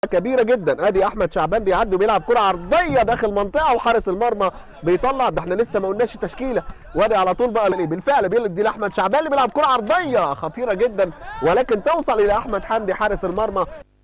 كبيره جدا ادي احمد شعبان بيعدي وبيلعب كره عرضيه داخل منطقه وحارس المرمى بيطلع ده احنا لسه ما قلناش التشكيله وادي على طول بقى بالفعل بيدي لاحمد شعبان اللي بيلعب كره عرضيه خطيره جدا ولكن توصل الى احمد حمدي حارس المرمى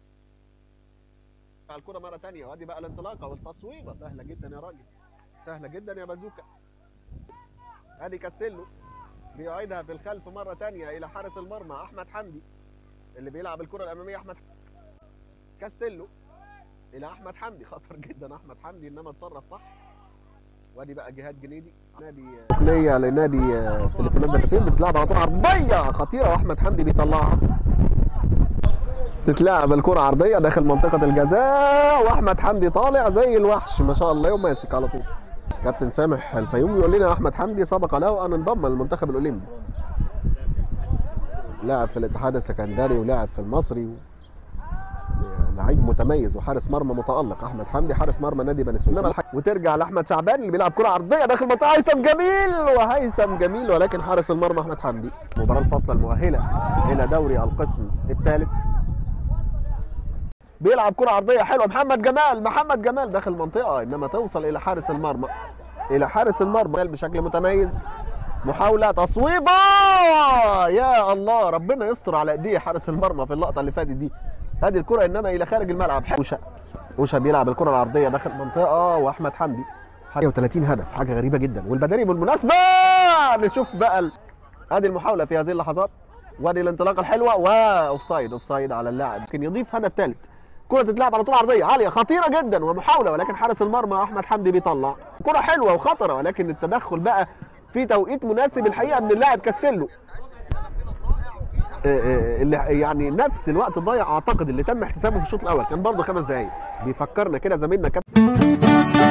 الكره مره ثانيه وادي بقى الانطلاقه والتصويبه سهله جدا يا راجل سهله جدا يا بازوكا ادي كاستيلو بيعيدها في الخلف مره ثانيه الى حارس المرمى احمد حمدي اللي بيلعب الكره الاماميه احمد كاستيلو الى احمد حمدي خطر جدا احمد حمدي انما اتصرف صح وادي بقى جهاد جنيدي نادي تقنيه لنادي آه، تليفونات نفسين بتتلعب على طول عرضيه خطيره واحمد حمدي بيطلعها تتلعب الكرة عرضية داخل منطقة الجزاء وأحمد حمدي طالع زي الوحش ما شاء الله وماسك على طول. كابتن سامح الفيومي يقول لنا أحمد حمدي سبق له أن انضم للمنتخب الأولمبي. لعب في الاتحاد السكندري ولعب في المصري و... لعيب متميز وحارس مرمى متالق احمد حمدي حارس مرمى نادي بني سويف انما الحق وترجع لاحمد شعبان اللي بيلعب كره عرضيه داخل منطقه هيثم جميل وهيثم جميل ولكن حارس المرمى احمد حمدي المباراه الفاصله المؤهله الى دوري القسم الثالث بيلعب كره عرضيه حلوه محمد جمال محمد جمال داخل المنطقه انما توصل الى حارس المرمى الى حارس المرمى بشكل متميز محاولة تصويبة يا الله ربنا يستر على ايديه حارس المرمى في اللقطة اللي فاتت دي هذه الكرة انما الى خارج الملعب اوشا اوشا بيلعب الكرة العرضية داخل المنطقة واحمد حمدي 38 هدف حاجة غريبة جدا والبدني بالمناسبة نشوف بقى ال- ادي المحاولة في هذه اللحظات وادي الانطلاقة الحلوة واوفسايد اوفسايد على اللاعب يمكن يضيف هدف ثالث كرة تتلعب على طول عرضية عالية خطيرة جدا ومحاولة ولكن حارس المرمى أحمد حمدي بيطلع كرة حلوة وخطرة ولكن التدخل بقى في توقيت مناسب الحقيقة من اللاعب كاستيلو آه، آه، اللي يعني نفس الوقت الضايع اعتقد اللي تم احتسابه في الشوط الاول كان برضه خمس دقائق بيفكرنا كده زميلنا كابتن